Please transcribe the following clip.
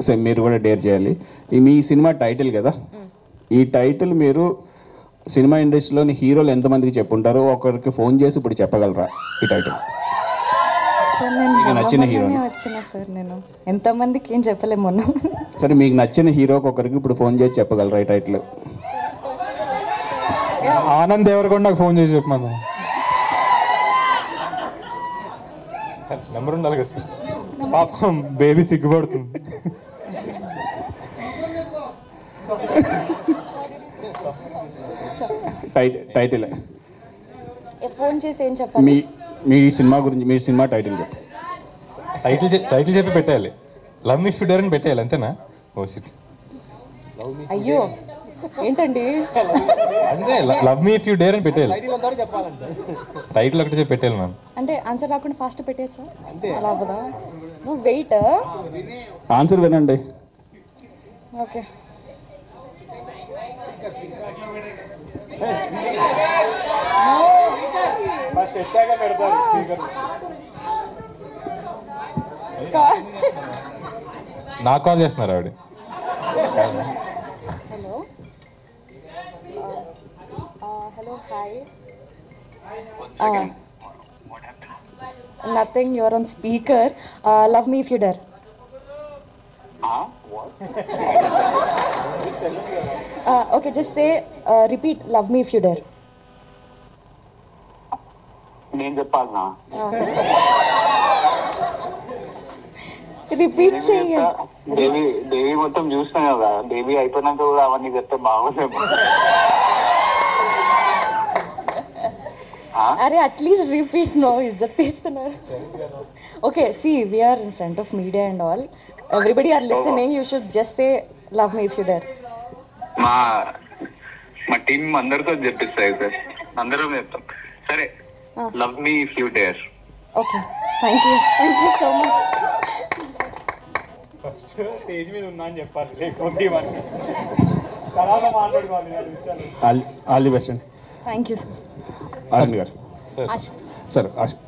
Same మీరు కూడా dare చేయాలి ఈ మీ సినిమా టైటిల్ కదా ఈ టైటిల్ మీరు సినిమా ఇండస్ట్రీలోని హీరోలు ఎంతమందికి చెప్పుంటారో ఒకరికి ఫోన్ చేసి ఇప్పుడు చెప్పగలరా ఈ టైటిల్ సార్ నేను మీకు మొన్న నచ్చిన మొన్ననే హీరోని? వచ్చిన సార్ నేను ఎంతమందికి ఏం చెప్పలే మొన్న సరే మీకు నచ్చిన హీరోకి ఒకరికి ఇప్పుడు ఫోన్ చేసి చెప్పగలరా ఈ టైటిల్ ఆనంద్ దేవరకొండకు ఫోన్ చేసి చెప్పమన్నా నెంబర్ ఉండాలి కదా సార్ పాపం బేబీ సిగ్గుపడుతుంది టైటిల్ టైటిల్ ఫోన్ చేసి ఏం చెప్పాలి మీ మీ సినిమా గురించి మీ సినిమా టైటిల్ చెప్పు టైటిల్ చె- టైటిల్ చెప్పి పెట్టేయాలి లవ్ మీ ఫిడర్ అని పెట్టేయాలి అంతేనా ఓ shit. అయ్యో ఏంటండి అంతే love me if you dare అని పెట్టేయాలి టైటిల్ ఒకటి చెప్పి పెట్టేయాలి మ్యామ్ అంటే ఆన్సర్ రాకుండా ఫాస్ట్ పెట్టేయచ్చా అలా అవ్వదా నువ్వు వెయిట్ ఆన్సర్ వినండి ఓకే నాకు కాల్ చేస్తున్నారు ఆవిడ hello hello hi nothing your on speaker love me if you dare okay just say repeat love me if you dare నేను చెప్పాలనా రిపీట్ చేయండి దేవి దేవి మొత్తం చూసినా కదా దేవి అయిపోయినాక కూడా అవన్నీ చెప్తే బాగుందేమో అరే అట్లీస్ట్ రిపీట్ నో ఇజ్జత్ తీస్తున్నారు okay see we're in front of media and all everybody are listening you should just say love me if you dare మా మా టీం అందరితో చెప్పిస్తాయి సార్ అందరం చెప్తాం సరే love me if you dare okay thank you thank you so much first stage మీద ఉన్నా అని చెప్పాలి లేకపోతే ఇవన్నీ తర్వాత మాట్లాడుకోవాలి ఆల్ ఆల్ ది బెస్ట్ అండి thank you sir Arun garu sir Asha sir Asha-